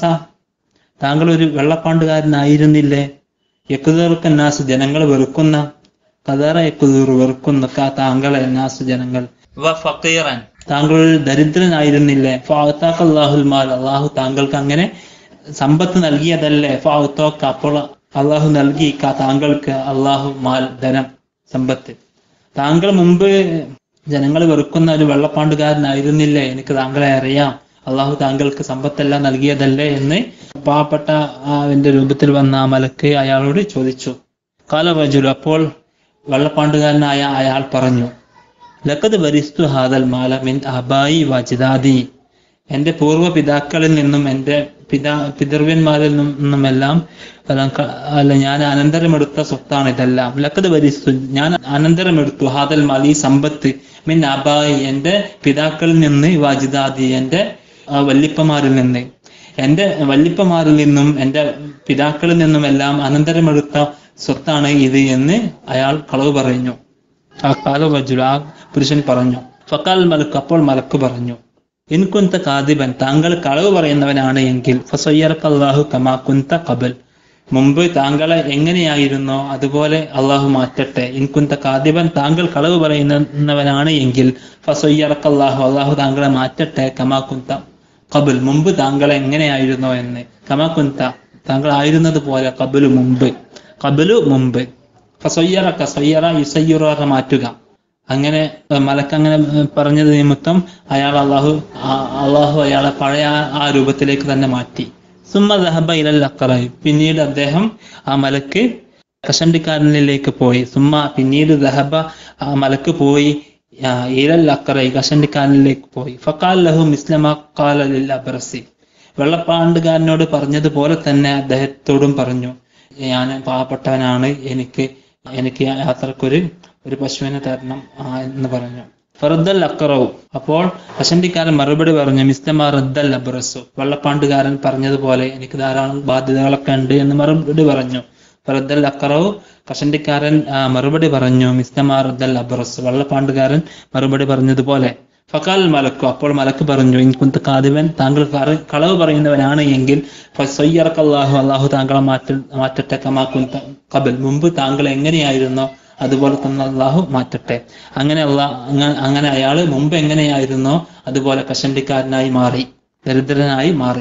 താങ്കൾ ഒരു വെള്ളപ്പാണ്ടുകാരനായിരുന്നില്ലേ യക്കുതീർക്കൻ നാസ് ജനങ്ങൾ വെറുക്കുന്ന കതറ യക്കുതീർ വെറുക്കുന്ന ക- താങ്കളെ നാസ് ജനങ്ങൾ വ ഫക്കീറൻ താങ്കൾ ഒരു ദരിദ്രനായിരുന്നില്ലേ ഫാത്താക്ക് അള്ളാഹുൽ മാൽ അള്ളാഹു താങ്കൾക്ക് അങ്ങനെ സമ്പത്ത് നൽകിയതല്ലേ ഫാത്തോക്ക് അപ്പോൾ അള്ളാഹു നൽകി ക- താങ്കൾക്ക് അള്ളാഹു മാൽ ധനം സമ്പത്ത് താങ്കൾ മുമ്പ് ജനങ്ങൾ വെറുക്കുന്ന ഒരു വെള്ളപ്പാണ്ടുകാരനായിരുന്നില്ലേ എനിക്ക് താങ്കളെ അറിയാം അള്ളാഹു താങ്കൾക്ക് സമ്പത്തെല്ലാം നൽകിയതല്ലേ എന്ന് പാവപ്പെട്ട അവന്റെ രൂപത്തിൽ വന്ന ആ മലക്ക് അയാളോട് ചോദിച്ചു കാലവജുൽ അപ്പോൾ വെള്ളപ്പാണ്ടുകാരനായ അയാൾ പറഞ്ഞു ലക്കത് വരിസ്തു ഹാദൽ മാല മിൻ അബായി വജിദാദി എന്റെ പൂർവ്വ പിതാക്കളിൽ നിന്നും എന്റെ പിതാ പിതൃവ്യന്മാരിൽ നിന്നുമെല്ലാം എല്ലാം ക- അല്ല ഞാൻ അനന്തരമെടുത്ത സ്വത്താണ് ഇതെല്ലാം ലക്കത് വരിസ്തു ഞാൻ അനന്തരമെടുത്തു ഹാദൽ മാൽ ഈ സമ്പത്ത് മിൻ അബായി എന്റെ പിതാക്കളിൽ നിന്ന് വാജിദാദി എന്റെ ആ, വല്ലിപ്പമാരിൽ നിന്ന് എന്റെ വല്ലിപ്പമാരിൽ നിന്നും എന്റെ പിതാക്കളിൽ നിന്നും എല്ലാം അനന്തരമെടുത്ത സ്വത്താണ് ഇത് എന്ന് അയാൾ കളവ് പറഞ്ഞു ആ കാല വജുൽ ആ പുരുഷൻ പറഞ്ഞു ഫക്കാൽ മലക്ക് അപ്പോൾ മലക്ക് പറഞ്ഞു ഇൻകുന്ത കാദിബൻ താങ്കൾ കളവ് പറയുന്നവനാണ് എങ്കിൽ ഫസയ്യർക്ക് അള്ളാഹു കമാ കുന്ത കബൽ മുമ്പ് താങ്കളെ എങ്ങനെയായിരുന്നോ അതുപോലെ അള്ളാഹു മാറ്റട്ടെ ഇൻകുന്ത കാദിബൻ താങ്കൾ കളവ് പറയുന്നവനാണ് എങ്കിൽ ഫസയ്യർക്ക് അള്ളാഹു അള്ളാഹു താങ്കളെ മാറ്റട്ടെ കമാ കുന്ത കബുൽ മുമ്പ് താങ്കൾ എങ്ങനെയായിരുന്നോ എന്ന് കമാ കുന്ത താങ്കൾ ആയിരുന്നത് പോലെ കബുലു മുമ്പ് കബുലു മുമ്പ് ഫസയ്യറക്ക സയ്യറ യുസയ്യുറ മാറ്റുക അങ്ങനെ ഏർ മലക്ക് അങ്ങനെ ഏർ പറഞ്ഞത് നിമിത്തം അയാൾ അള്ളാഹു ആ- അള്ളാഹു അയാളെ പഴയ ആ- ആ രൂപത്തിലേക്ക് തന്നെ മാറ്റി സുമ്മ ദഹബ ഇലൽ അക്കറായി പിന്നീട് അദ്ദേഹം ആ മലക്ക് കഷണ്ടിക്കാരനിലേക്ക് പോയി സുമ്മ പിന്നീട് ദഹബ ആ മലക്ക് പോയി ആ, ഇലൽ അക്കറായി കഷണ്ടിക്കാരനിലേക്ക് പോയി ഫക്കാൽ ലഹു മിസ്ലമ ഖാല ലിൽ അബ്രസി വെള്ളപ്പാണ്ടുകാരനോട് പറഞ്ഞതുപോലെ തന്നെ അദ്ദേഹത്തോടും പറഞ്ഞു ഞാൻ പാവപ്പെട്ടവനാണ് എനിക്ക് എനിക്ക് യാത്രക്കൊരു ഒരു പശുവിനെ തരണം ആ, എന്ന് പറഞ്ഞു ഫറദ്ദൽ അക്കറവും അപ്പോൾ കഷണ്ടിക്കാരൻ മറുപടി പറഞ്ഞു മിസ്തമാ റദ്ദൽ അബ്രസു വെള്ളപ്പാണ്ടുകാരൻ പറഞ്ഞതുപോലെ എനിക്ക് ധാരാളം ബാധ്യതകളൊക്കെ ഉണ്ട് എന്ന് മറുപടി പറഞ്ഞു ഫറദ്ദൽ അക്കറവ് കഷണ്ടിക്കാരൻ ആ, മറുപടി പറഞ്ഞു മിസ്തമാ റദ്ദൽ അബ്രസ് വെള്ളപ്പാണ്ടുകാരൻ മറുപടി പറഞ്ഞതുപോലെ ഫക്കാൽ മലക്കു അപ്പോൾ മലക്ക് പറഞ്ഞു ഇൻകുന്ത് കാദിവൻ താങ്കൾ കറ- കളവ് പറയുന്നവനാണ് എങ്കിൽ അള്ളാഹു അള്ളാഹു താങ്കളെ മാറ്റ മാറ്റട്ടെ കമാ കുന്ത കബൽ മുമ്പ് താങ്കൾ എങ്ങനെയായിരുന്നോ അതുപോലെ തന്നെ അള്ളാഹു മാറ്റട്ടെ അങ്ങനെ അള്ളാഹ് അങ്ങനെ അയാള് മുമ്പ് എങ്ങനെയായിരുന്നോ അതുപോലെ കഷണ്ടിക്കാരനായി മാറി ദരിദ്രനായി മാറി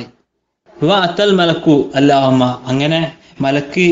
വ അത്തൽ മലക്കു അല്ല അമ്മ അങ്ങനെ മലക്ക്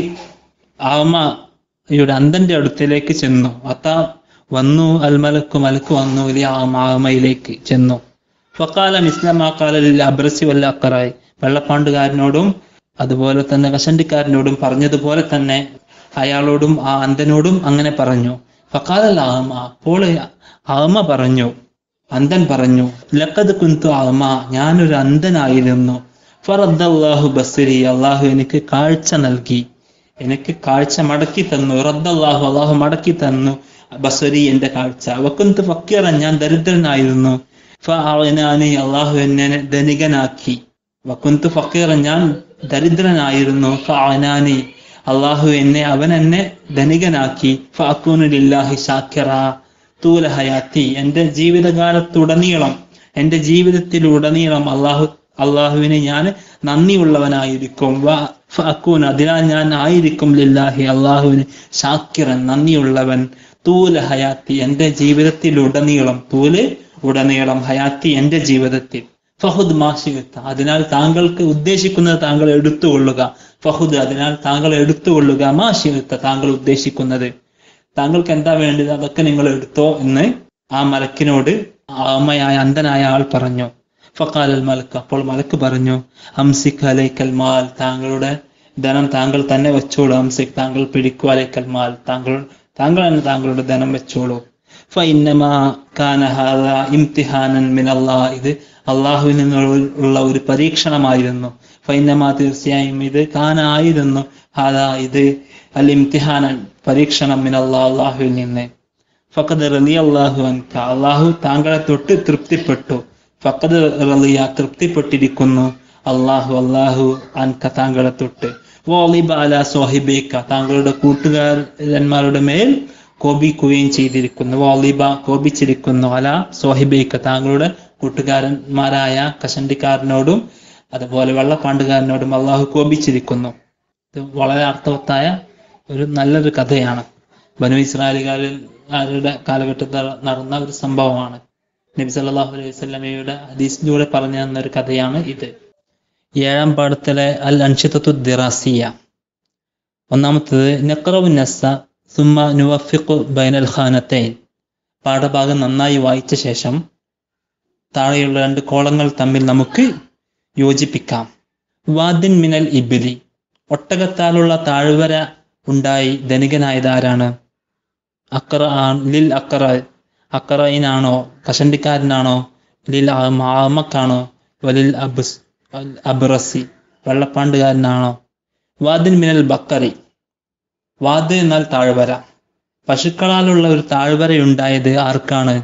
ആമയുടെ അന്തന്റെ അടുത്തിലേക്ക് ചെന്നു അത്ത വന്നു അൽ മലക്കു മലക്ക് വന്നു വലിയ ആമയിലേക്ക് ചെന്നു ഫക്കാല മിസ്ലമാക്കാലിൽ അബ്രസി വല്ല അക്കറായി വെള്ളപ്പാണ്ടുകാരനോടും അതുപോലെ തന്നെ കഷണ്ടിക്കാരനോടും പറഞ്ഞതുപോലെ തന്നെ അയാളോടും ആ അന്ധനോടും അങ്ങനെ പറഞ്ഞു ഫക്കാലൽ ആമ അപ്പോൾ ആമ പറഞ്ഞു അന്ധൻ പറഞ്ഞു ലക്കത് കുന്തു ആമ ഞാനൊരു അന്ധനായിരുന്നു ഫറദ്ദാഹു ബസരി അള്ളാഹു എനിക്ക് കാഴ്ച നൽകി എനിക്ക് കാഴ്ച മടക്കി തന്നു റദ്ദാഹു അള്ളാഹു മടക്കി തന്നു ബസരി എന്റെ കാഴ്ച വക്കുന്ത് ഫക്കീറ ഞാൻ ദരിദ്രനായിരുന്നു ഫഅവനാനി അള്ളാഹു എന്നെ ധനികനാക്കി വക്കുന്ത് ഫക്കീറ ഞാൻ ദരിദ്രനായിരുന്നു ഫഅവനാനി അള്ളാഹു എന്നെ അവൻ എന്നെ ധനികനാക്കി ഫഅക്കൂനു ലില്ലാഹി ഷാക്കിറ തൂല ഹയാത്തി എന്റെ ജീവിതകാലത്തുടനീളം എന്റെ ജീവിതത്തിലുടനീളം അള്ളാഹു അള്ളാഹുവിനെ ഞാൻ നന്ദിയുള്ളവനായിരിക്കും വ ഫഅക്കൂൻ അതിനാൽ ഞാൻ ആയിരിക്കും ലില്ലാഹി അള്ളാഹുവിന് ഷാക്കിറൻ നന്ദിയുള്ളവൻ തൂല ഹയാത്തി എന്റെ ജീവിതത്തിലുടനീളം തൂല് ഉടനീളം ഹയാത്തി എന്റെ ജീവിതത്തിൽ ഫഹുദ് മാഷികത്ത അതിനാൽ താങ്കൾക്ക് ഉദ്ദേശിക്കുന്നത് താങ്കൾ എടുത്തുകൊള്ളുക ഫഹുദ് അതിനാൽ താങ്കൾ എടുത്തുകൊള്ളുക മാഷികത്ത താങ്കൾ ഉദ്ദേശിക്കുന്നത് താങ്കൾക്ക് എന്താ വേണ്ടത് അതൊക്കെ നിങ്ങൾ എടുത്തോ എന്ന് ആ മലക്കിനോട് ആമയായ അന്ധനായ ആൾ പറഞ്ഞു ഫഖാൽ അൽ മലക്ക് അപ്പോൾ മലക്ക് പറഞ്ഞു അംസിക് അലൈക്കൽ മാൽ താങ്കളുടെ ധനം താങ്കൾ തന്നെ വെച്ചോളൂ അംസിക് താങ്കൾ പിടിക്കൂ അലൈക്കൽ മാൽ താങ്കൾ താങ്കൾ തന്നെ താങ്കളുടെ ധനം വെച്ചോളൂ ഫഇന്നമാ കാന ഹാദ ഇംതിഹാനൻ മിൻ അല്ലാഹ് ഇത് അള്ളാഹുവിൽ നിന്നുള്ള ഒരു പരീക്ഷണമായിരുന്നു ഫൈനമാ തീർച്ചയായും ഇത് കാന ആയിരുന്നു ഹാദ ഇത് അൽ ഇംതിഹാനൻ പരീക്ഷണം മിൻ അല്ലാഹ് അള്ളാഹുവിൽ നിന്ന് ഫഖദ് റലി അള്ളാഹു അൻക അള്ളാഹു താങ്കളെ തൊട്ട് തൃപ്തിപ്പെട്ടു ഫഖദ് റലിയ തൃപ്തിപ്പെട്ടിരിക്കുന്നു അള്ളാഹു അള്ളാഹു അൻക താങ്കളെ തൊട്ട് വോളിബ അല സോഹിബേക്ക താങ്കളുടെ കൂട്ടുകാരന്മാരുടെ മേൽ കോപിക്കുകയും ചെയ്തിരിക്കുന്നു വോളിബ കോപിച്ചിരിക്കുന്നു അല സോഹിബേക്ക താങ്കളുടെ കൂട്ടുകാരന്മാരായ കഷണ്ടിക്കാരനോടും അതുപോലെ വെള്ളപ്പാണ്ടുകാരനോടും അള്ളാഹു കോപിച്ചിരിക്കുന്നു ഇത് വളരെ അർത്ഥവത്തായ ഒരു നല്ലൊരു കഥയാണ് ബനു ഇസ്രായേലുകാരുടെ കാലഘട്ടത്തിൽ നടന്ന ഒരു സംഭവമാണ് നബി സല്ലല്ലാഹു അലൈഹി വസല്ലമയുടെ ഹദീസിലൂടെ പറഞ്ഞു തന്ന ഒരു കഥയാണ് ഇത് ഏഴാം പാഠത്തിലെ അൽ അൻഷിതത്തു ദിറാസിയ ഒന്നാമത്തത് നഖറവു നസ സുമ്മ നുവഫിഖു ബൈനൽ ഖാനത്തൈൻ പാഠഭാഗം നന്നായി വായിച്ച ശേഷം താഴെയുള്ള രണ്ട് കോളങ്ങൾ തമ്മിൽ നമുക്ക് യോജിപ്പിക്കാം വാദിൻ മിനൽ ഇബിലി ഒട്ടകത്താലുള്ള താഴ്വര ഉണ്ടായി ധനികനായത് ആരാണ് അക്കറ ആണ് ലിൽ അക്കറ അക്കറയിനാണോ കഷണ്ടിക്കാരനാണോ ലിൽ മാമക്കാണോ വലിൽ അബ്സ് അബ്രസി വെള്ളപ്പാണ്ടുകാരനാണോ വാദിൻ മിനൽ ബക്കറി വാദ് എന്നാൽ താഴ്വര പശുക്കളാലുള്ള ഒരു താഴ്വരയുണ്ടായത് ആർക്കാണ്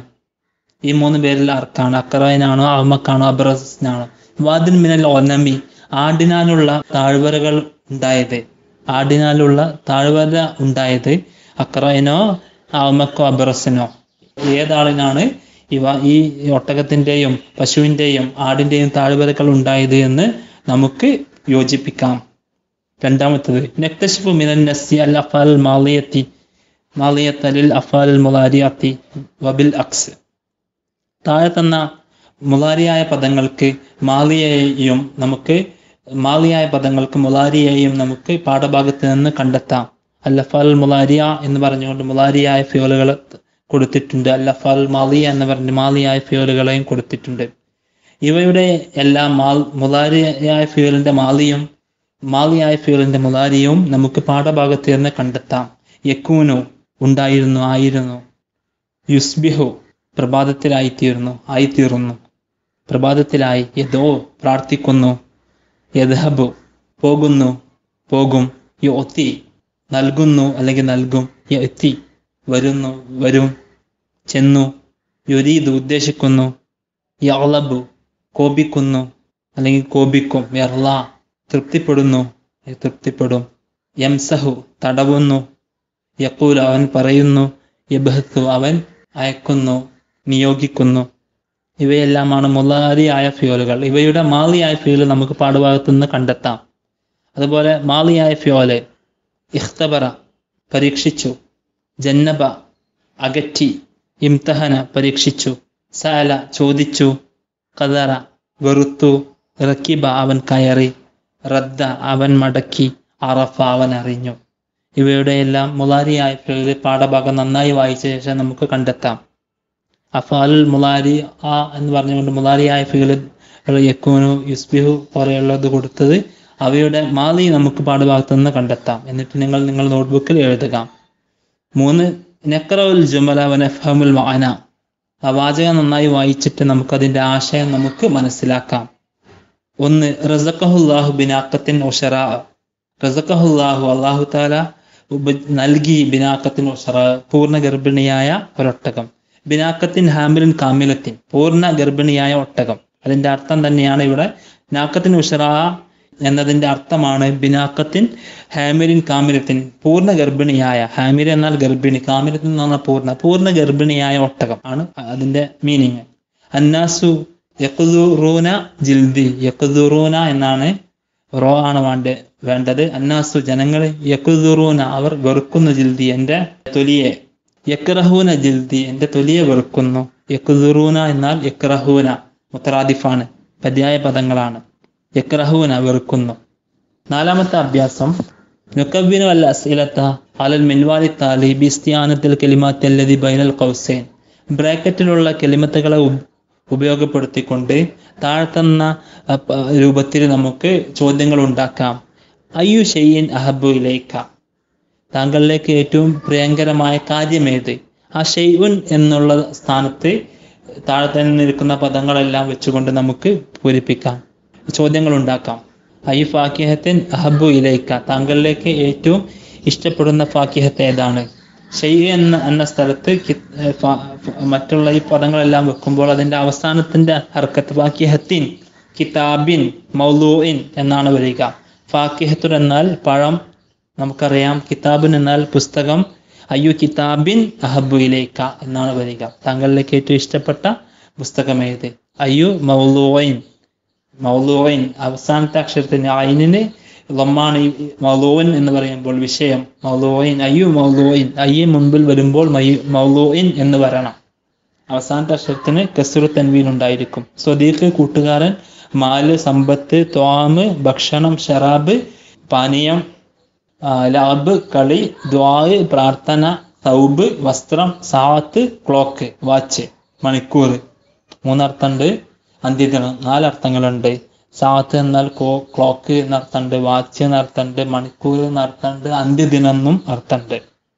ഈ മൂന്ന് പേരിൽ ആർക്കാണ് അക്കറയിനാണോ അഹമ്മക്കാണോ അബ്രസിനാണോ വാദിൻ മിനൽ ഒനമി ആടിനാലുള്ള താഴ്വരകൾ ഉണ്ടായത് ആടിനാലുള്ള താഴ്വര ഉണ്ടായത് അക്രയിനോ അഹമ്മക്കോ അബ്രസിനോ ഏതാളിനാണ് ഇവ ഈ ഒട്ടകത്തിന്റെയും പശുവിന്റെയും ആടിന്റെയും താഴ്വരകൾ ഉണ്ടായത് എന്ന് നമുക്ക് യോജിപ്പിക്കാം രണ്ടാമത്തത് നക്തഷിഫു മിനൻ നസി അൽ അഫാൽ മാലിയത്തി മാലിയത്തലിൽ അഫാൽ മുലാരിയാത്തി വബിൽ അക്സ് താഴെ തന്ന മുലാരിയായ പദങ്ങൾക്ക് മാലിയയെയും നമുക്ക് മാലിയായ പദങ്ങൾക്ക് മുലാരിയെയും നമുക്ക് പാഠഭാഗത്ത് നിന്ന് കണ്ടെത്താം അല്ലഫാൽ മുലാരിയ എന്ന് പറഞ്ഞുകൊണ്ട് മുലാരിയായ ഫ്യോലുകൾ കൊടുത്തിട്ടുണ്ട് അല്ലഫാൽ മാലിയ എന്ന് പറഞ്ഞ് മാലിയായ ഫ്യോലുകളെയും കൊടുത്തിട്ടുണ്ട് ഇവയുടെ എല്ലാം മാൽ മുലാരിയായ ഫ്യൂലിന്റെ മാലിയും മാലിയായ ഫ്യൂലിന്റെ മുലാരിയും നമുക്ക് പാഠഭാഗത്ത് നിന്ന് കണ്ടെത്താം യക്കൂനു ഉണ്ടായിരുന്നു ആയിരുന്നു യുസ്ബിഹു പ്രഭാതത്തിലായിത്തീർന്നു ആയിത്തീർന്നു പ്രഭാതത്തിലായി യദോ പ്രാർത്ഥിക്കുന്നു യദ്ഹബു പോകുന്നു പോകും യൊത്തി നൽകുന്നു അല്ലെങ്കിൽ നൽകും യത്തി വരുന്നു വരും ചെന്നു യുരീദ് ഉദ്ദേശിക്കുന്നു യളബു കോപിക്കുന്നു അല്ലെങ്കിൽ കോപിക്കും യർല തൃപ്തിപ്പെടുന്നു തൃപ്തിപ്പെടും യംസഹു തടവുന്നു യക്കൂൽ അവൻ പറയുന്നു യബഹത്തു അവൻ അയക്കുന്നു നിയോഗിക്കുന്നു ഇവയെല്ലാമാണ് മുലാരിയായ ഫ്യോലുകൾ ഇവയുടെ മാലിയായ ഫ്യോല് നമുക്ക് പാഠഭാഗത്ത് നിന്ന് കണ്ടെത്താം അതുപോലെ മാലിയായ ഫ്യോല് ഇഖ്തബറ പരീക്ഷിച്ചു ജന്നബ അകറ്റി ഇംതഹന പരീക്ഷിച്ചു സാല ചോദിച്ചു കദറ വെറുത്തു റക്കിബ അവൻ കയറി റദ്ദ അവൻ മടക്കി അറഫ അവൻ അറിഞ്ഞു ഇവയുടെ എല്ലാം മുലാരിയായ ഫ്യോല് പാഠഭാഗം നന്നായി വായിച്ച ശേഷം നമുക്ക് കണ്ടെത്താം അഫാൽ മുലാരി ആ എന്ന് പറഞ്ഞുകൊണ്ട് മുലാരിയായ ഫീല് യക്കൂനു യുസ്ബിഹു പോലെയുള്ളത് കൊടുത്തത് അവയുടെ മാലി നമുക്ക് പാഠഭാഗത്ത് നിന്ന് കണ്ടെത്താം എന്നിട്ട് നിങ്ങൾ നിങ്ങൾ നോട്ട്ബുക്കിൽ എഴുതുക മൂന്ന് നെക്രവുൽ ജുമല വനഫഹമുൽ വാന ആ വാചകം നന്നായി വായിച്ചിട്ട് നമുക്കതിന്റെ ആശയം നമുക്ക് മനസ്സിലാക്കാം ഒന്ന് റസഖഹുല്ലാഹു ബിനാക്കത്തിൻ ഉഷറ റസഖഹുല്ലാഹു അള്ളാഹു താല നൽകി ബിനാക്കത്തിൻ ഉഷറ പൂർണ്ണ ഗർഭിണിയായ ഒരൊട്ടകം ബിനാക്കത്തിൻ ഹാമിലിൻ കാമിലത്തിൻ പൂർണ്ണ ഗർഭിണിയായ ഒട്ടകം അതിന്റെ അർത്ഥം തന്നെയാണ് ഇവിടെ നാക്കത്തിൻ ഉഷറ എന്നതിന്റെ അർത്ഥമാണ് ബിനാക്കത്തിൻ ഹാമിലിൻ കാമിലത്തിൻ പൂർണ്ണ ഗർഭിണിയായ ഹാമിൽ എന്നാൽ ഗർഭിണി കാമിലത്തിൻ എന്ന് പറഞ്ഞാൽ പൂർണ്ണ പൂർണ്ണ ഗർഭിണിയായ ഒട്ടകം ആണ് അതിന്റെ മീനിങ് അന്നാസു യക്കുദുറൂന ജിൽദി യക്കുദുറൂന എന്നാണ് റോ ആണ് വേണ്ട വേണ്ടത് അന്നാസു ജനങ്ങൾ യക്കുദുറൂന അവർ വെറുക്കുന്നു ജിൽദി എന്റെ തൊലിയെ യക്രഹൂന ജിൽദി എന്റെ തൊലിയെ വെറുക്കുന്നു യക്കുദുറൂന എന്നാൽ യക്രഹൂന മുത്തറാദിഫാണ് പര്യായ പദങ്ങളാണ് യക്രഹൂന വെറുക്കുന്നു നാലാമത്തെ അഭ്യാസം നുക്കബിനു അൽ അസ്ഇലത്ത അലൽ മിൻവാലി താലി ബിസ്തിയാനത്തിൽ കെലിമാത്തല്ലതി ബൈനൽ കൗസൈൻ ബ്രാക്കറ്റിലുള്ള കെലിമത്തുകളെ ഉപയോഗപ്പെടുത്തിക്കൊണ്ട് താഴ്ത്തുന്ന അഹ് പ- രൂപത്തിൽ നമുക്ക് ചോദ്യങ്ങൾ ഉണ്ടാക്കാം അയ്യു ഷെയ്യിൻ അഹബു ഇലൈക്ക താങ്കളിലേക്ക് ഏറ്റവും പ്രിയങ്കരമായ കാര്യമേത് ആ ഷെയ്ഉൻ എന്നുള്ള സ്ഥാനത്ത് താഴെ തന്നെ നിൽക്കുന്ന പദങ്ങളെല്ലാം വെച്ചുകൊണ്ട് നമുക്ക് പൂരിപ്പിക്കാം ചോദ്യങ്ങൾ ഉണ്ടാക്കാം ഐ ഫാക്കിഹത്തിൻ അഹബു ഇലൈക്ക താങ്കളിലേക്ക് ഏറ്റവും ഇഷ്ടപ്പെടുന്ന ഫാക്കിഹത്ത് ഏതാണ് ഷെയ് എന്ന എന്ന സ്ഥലത്ത് കി- ഏർ ഫ- ഫ- മറ്റുള്ള ഈ പദങ്ങളെല്ലാം വെക്കുമ്പോൾ അതിന്റെ അവസാനത്തിന്റെ ഹർക്കത്ത് ഫാക്കിഹത്തിൻ കിതാബിൻ മൗലൂഇൻ എന്നാണ് വരിക ഫാക്കിഹത്തുൻ എന്നാൽ പഴം നമുക്കറിയാം കിതാബിൻ എന്നാൽ പുസ്തകം അയ്യു കിതാബിൻ അഹബു ഇലൈക്ക എന്നാണ് വരിക താങ്കളിലേക്ക് ഏറ്റവും ഇഷ്ടപ്പെട്ട പുസ്തകം ഏത് അയ്യു മൗലൂഇൻ മൗലൂഇൻ അവസാനത്തെ അക്ഷരത്തിന് അയിനിന് ലമ്മാണ് ഈ മൗലൂഇൻ എന്ന് പറയുമ്പോൾ വിഷയം മൗലൂഇൻ അയ്യു മൗലൂഇൻ അയ്യ മുൻപിൽ വരുമ്പോൾ മയ്യു- മൗലൂഇൻ എന്ന് വരണം അവസാനത്തെ അക്ഷരത്തിന് കസുറു തൻവീൻ ഉണ്ടായിരിക്കും സ്വദീഖ് കൂട്ടുകാരൻ മാല് സമ്പത്ത് ത്വാമ് ഭക്ഷണം ഷറാബ് പാനീയം ആ, ലാബ് കളി ദ്വായ് പ്രാർത്ഥന സൗബ് വസ്ത്രം സാത്ത് ക്ലോക്ക് വാച്ച് മണിക്കൂർ മൂന്നർത്ഥമുണ്ട് അന്ത്യദിനം നാലർത്ഥങ്ങളുണ്ട് സാത്ത് എന്നാൽ കോ ക്ലോക്ക് എന്നർത്ഥമുണ്ട് വാച്ച് എന്നർത്ഥമുണ്ട് മണിക്കൂർ എന്നർത്ഥമുണ്ട് അന്ത്യദിനം എന്നും അർത്ഥമുണ്ട്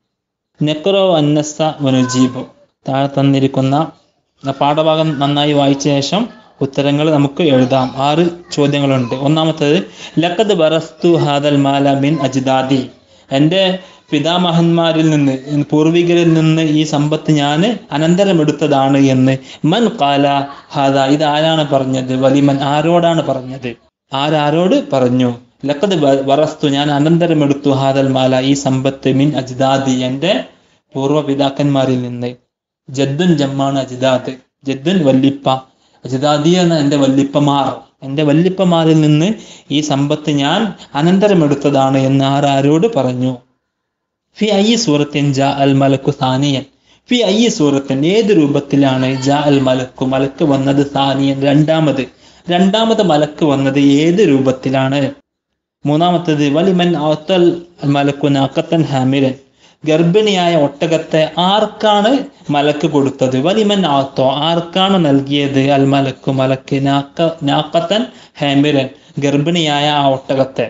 നെക്രോ അന്നസ വനുജീബു താഴെ തന്നിരിക്കുന്ന പാഠഭാഗം നന്നായി വായിച്ച ശേഷം ഉത്തരങ്ങൾ നമുക്ക് എഴുതാം ആറ് ചോദ്യങ്ങളുണ്ട് ഒന്നാമത്തേത് ലക്കത് ബറസ്തു ഹാദൽ മാല മിൻ അജ്ദാദി എൻ്റെ പിതാമഹന്മാരിൽ നിന്ന് പൂർവികരിൽ നിന്ന് ഈ സമ്പത്ത് ഞാൻ അനന്തരമെടുത്തതാണ് എന്ന് മൻ കാല ഹാദ ഇത് ആരാണ് പറഞ്ഞത് വലിമൻ ആരോടാണ് പറഞ്ഞത് ആരാരോട് പറഞ്ഞു ലക്കത് വറസ്തു ഞാൻ അനന്തരമെടുത്തു ഹാദൽ മാല ഈ സമ്പത്ത് മിൻ അജ്ദാദി എൻ്റെ പൂർവ്വപിതാക്കന്മാരിൽ നിന്ന് ജദ്ദുൻ ജമ്മാണ് അജിദാദ് ജദ്ദുൻ വല്ലിപ്പ അജിദാദി എന്ന എൻ്റെ വല്ലിപ്പമാർ എൻ്റെ വല്ലിപ്പമാരിൽ നിന്ന് ഈ സമ്പത്ത് ഞാൻ അനന്തരമെടുത്തതാണ് എന്ന് ആരാരോട് പറഞ്ഞു ഫി ഐ സൂറത്തിൻ ജാ അൽ മലക്കു സാനിയൻ ഫി ഐ സൂറത്തിൻ ഏത് രൂപത്തിലാണ് ജാ അൽ മലക്കു മലക്ക് വന്നത് സാനിയൻ രണ്ടാമത് രണ്ടാമത് മലക്ക് വന്നത് ഏത് രൂപത്തിലാണ് മൂന്നാമത്തത് വലിമൻ ഔത്തൽ മലക്കു നാക്കത്തൻ ഹാമിരൻ ഗർഭിണിയായ ഒട്ടകത്തെ ആർക്കാണ് മലക്ക് കൊടുത്തത് വലിമൻ ആത്തോ ആർക്കാണ് നൽകിയത് അൽ മലക്കു മലക്ക് നാക്ക നാക്കത്തൻ ഹാമിരൻ ഗർഭിണിയായ ആ ഒട്ടകത്തെ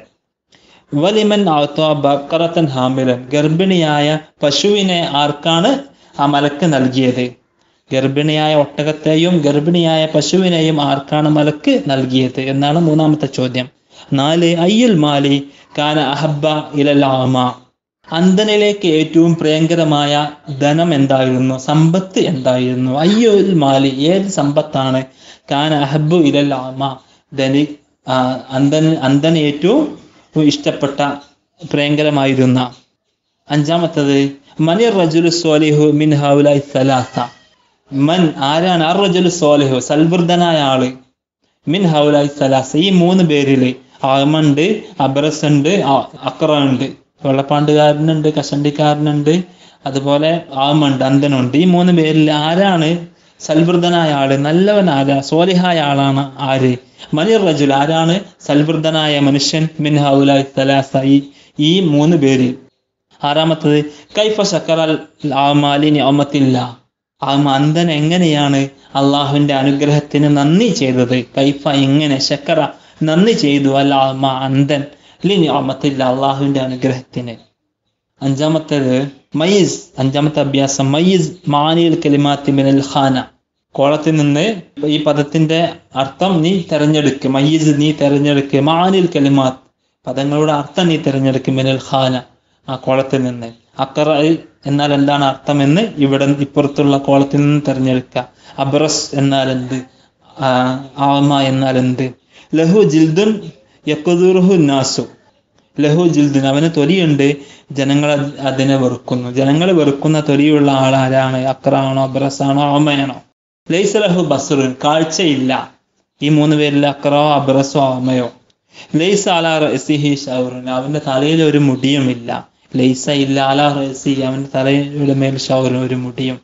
വലിമൻ ആത്തോ ബക്കറത്തൻ ഹാമിരൻ ഗർഭിണിയായ പശുവിനെ ആർക്കാണ് ആ മലക്ക് നൽകിയത് ഗർഭിണിയായ ഒട്ടകത്തെയും ഗർഭിണിയായ പശുവിനെയും ആർക്കാണ് മലക്ക് നൽകിയത് എന്നാണ് മൂന്നാമത്തെ ചോദ്യം നാല് അയ്യുൽ മാലി കാന അഹബ്ബ ഇലൽ ആമ അന്ധനിലേക്ക് ഏറ്റവും പ്രിയങ്കരമായ ധനം എന്തായിരുന്നു സമ്പത്ത് എന്തായിരുന്നു അയ്യുൽ മാലി ഏത് സമ്പത്താണ് കാന അഹബ്ബു ഇലൽ ആമ ധനി ആ, അന്ധന് അന്ധന് ഏറ്റവും ഇഷ്ടപ്പെട്ട പ്രിയങ്കരമായിരുന്ന അഞ്ചാമത്തത് മനിർ റജുലു സ്വാലിഹു മിൻ ഹൗലൈ സലാസ മൻ ആരാണ് അർ റജുലു സ്വാലിഹു സൽവൃദ്ധനായ ആള് മിൻ ഹൗലൈ സലാസ ഈ മൂന്ന് പേരില് ആമണ്ട് അബ്രസ് ഉണ്ട് അക്ര ഉണ്ട് വെള്ളപ്പാണ്ടുകാരനുണ്ട് കഷണ്ടിക്കാരനുണ്ട് അതുപോലെ ആമുണ്ട് അന്ധനുണ്ട് ഈ മൂന്ന് പേരിൽ ആരാണ് സൽവൃദ്ധനായ ആള് നല്ലവൻ ആരാ സോലിഹായ ആളാണ് ആര് മനിർ റജുൽ ആരാണ് സൽവൃദ്ധനായ മനുഷ്യൻ മിൻ ഹൗലൈ സലാസ ഈ ഈ മൂന്ന് പേരിൽ ആറാമത്തത് കൈഫ ശക്കറൽ ആമാലി നിഅമത്തില്ല ആ അന്ധൻ എങ്ങനെയാണ് അള്ളാഹുവിന്റെ അനുഗ്രഹത്തിന് നന്ദി ചെയ്തത് കൈഫ എങ്ങനെ ശക്കറ നന്ദി ചെയ്തു അല്ല ആമ അന്ധൻ ലി നിഅമത്തില്ല അള്ളാഹുവിന്റെ അനുഗ്രഹത്തിന് അഞ്ചാമത്തേത് മയ്യിസ് അഞ്ചാമത്തെ അഭ്യാസം മയ്യിസ് മാനിൽ കലിമാത്തി മിനൽ ഖാന കോളത്തിൽ നിന്ന് ഈ പദത്തിന്റെ അർത്ഥം നീ തെരഞ്ഞെടുക്ക് മയ്യിസ് നീ തെരഞ്ഞെടുക്ക് മാനിൽ കലിമാത്ത് പദങ്ങളുടെ അർത്ഥം നീ തെരഞ്ഞെടുക്ക് മിനൽ ഖാന ആ കോളത്തിൽ നിന്ന് അക്കറ എന്നാൽ എന്താണ് അർത്ഥമെന്ന് ഇവിടെ ഇപ്പുറത്തുള്ള കോളത്തിൽ നിന്ന് തെരഞ്ഞെടുക്കുക അബ്രസ് എന്നാൽ എന്ത് ആ, ആമ എന്നാൽ എന്ത് ലഹു ജിൽദുൻ യക്കുദുറുഹു നാസു ലഹു ജിൽദുൻ അവന് തൊലിയുണ്ട് ജനങ്ങൾ അത് അതിനെ വെറുക്കുന്നു ജനങ്ങൾ വെറുക്കുന്ന തൊലിയുള്ള ആൾ ആരാണ് അക്രാണോ അബ്രസാണോ ആമയാണോ ലൈസ ലഹു ബസുറുൻ കാഴ്ചയില്ല ഈ മൂന്ന് പേരിൽ അക്രോ അബ്രസോ ആമയോ ലൈസ അല റസിഹി ഷൗറുൻ അവന്റെ തലയിൽ ഒരു മുടിയുമില്ല ലൈസ ഇല്ല അല റസി അവന്റെ തലയുടെ മേൽ ഷൗറുൻ ഒരു മുടിയും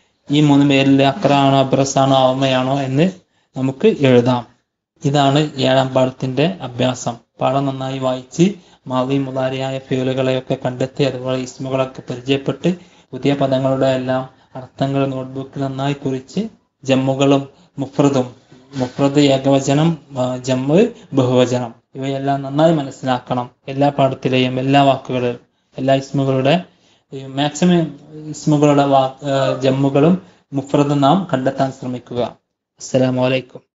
ഈ മൂന്ന് പേരിൽ അക്രാണോ അബ്രസാണോ ആമയാണോ എന്ന് നമുക്ക് എഴുതാം ഇതാണ് ഏഴാം പാഠത്തിന്റെ അഭ്യാസം പാഠം നന്നായി വായിച്ച് മാവി മുതാരിയായ ഫ്യൂലുകളെയൊക്കെ കണ്ടെത്തി അതുപോലെ ഇസ്മുകളൊക്കെ പരിചയപ്പെട്ട് പുതിയ പദങ്ങളുടെ എല്ലാം അർത്ഥങ്ങൾ നോട്ട്ബുക്കിൽ നന്നായി കുറിച്ച് ജമ്മുകളും മുഫ്രദും മുഫ്രദ് ഏകവചനം ആ, ജമ്മ് ബഹുവചനം ഇവയെല്ലാം നന്നായി മനസ്സിലാക്കണം എല്ലാ പാഠത്തിലെയും എല്ലാ വാക്കുകളും എല്ലാ ഇസ്മുകളുടെ മാക്സിമം ഇസ്മുകളുടെ വാ ആ, ജമ്മുകളും മുഫ്രദും നാം കണ്ടെത്താൻ ശ്രമിക്കുക അസ്സലാമു അലൈക്കും